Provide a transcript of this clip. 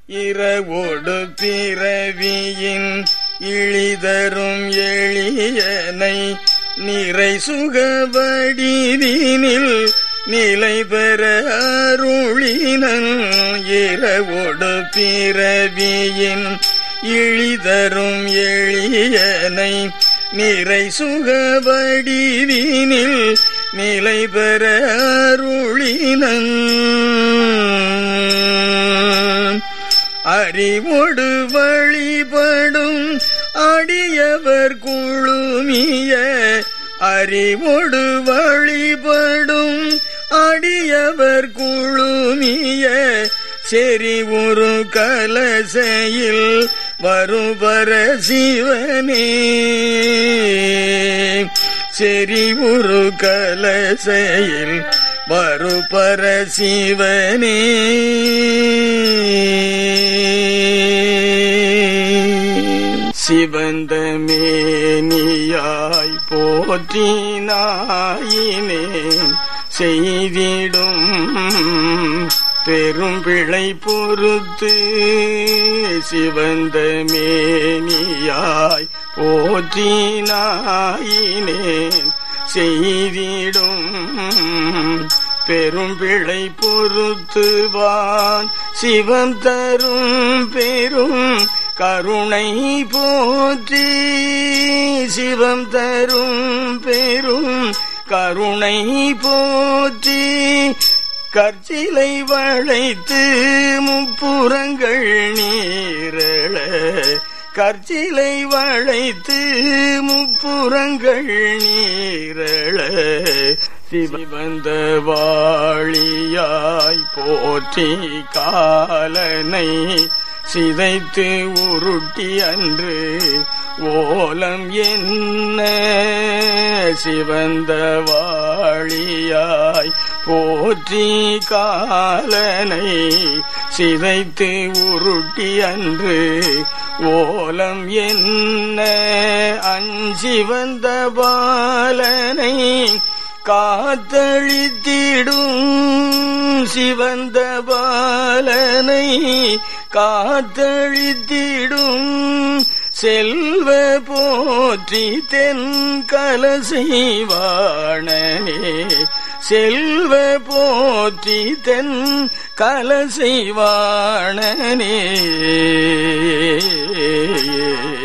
இரவோடு பிறவியின் இழிதரும் எளியனை நிறை சுகவடிவினில் நிலை பெற அருளினன் இரவோடு பிறவியின் இழிதரும் எளியனை நிறை சுகவடிவினில் நிலை பெற அருளினன் அறிவொடு வழிபடும் அடியவர் குழுமிய அறிவொடு வழிபடும் அடியவர் குழுமிய செறி ஒரு கலசையில் வருபர சிவனே செறி ஒரு கலசையில் வருபர சிவனே சிவந்த மேனியாய் போற்றினாயினேன் செய்திடும் பெரும் பிழை பொறுத்து சிவந்த மேனியாய் போற்றினாயினேன் செய்திடும் பெரும் பிழை பொறுத்துவான் சிவம் தரும் பெரும் கருணை போற்றி சிவம் தரும் பெரும் கருணை போற்றி கற்சிலை வளைத்து முப்புறங்கள் நீரள கற்சிலை வளைத்து முப்புறங்கள் நீரள சிவந்த வாழியாய் போற்றி காலனை சிதைத்து உருட்டி அன்று ஓலம் என்ன சிவந்த வாழியாய் போற்றி காலனை சிதைத்து உருட்டி அன்று ஓலம் என்ன அஞ்சிவந்த பாலனை காத்தழித்திடும் சிவந்த பாலனை காத்தழித்திடும் செல்வ போற்றி தென் கலசைவாணனே செல்வ போற்றி தென் கலசைவாணனே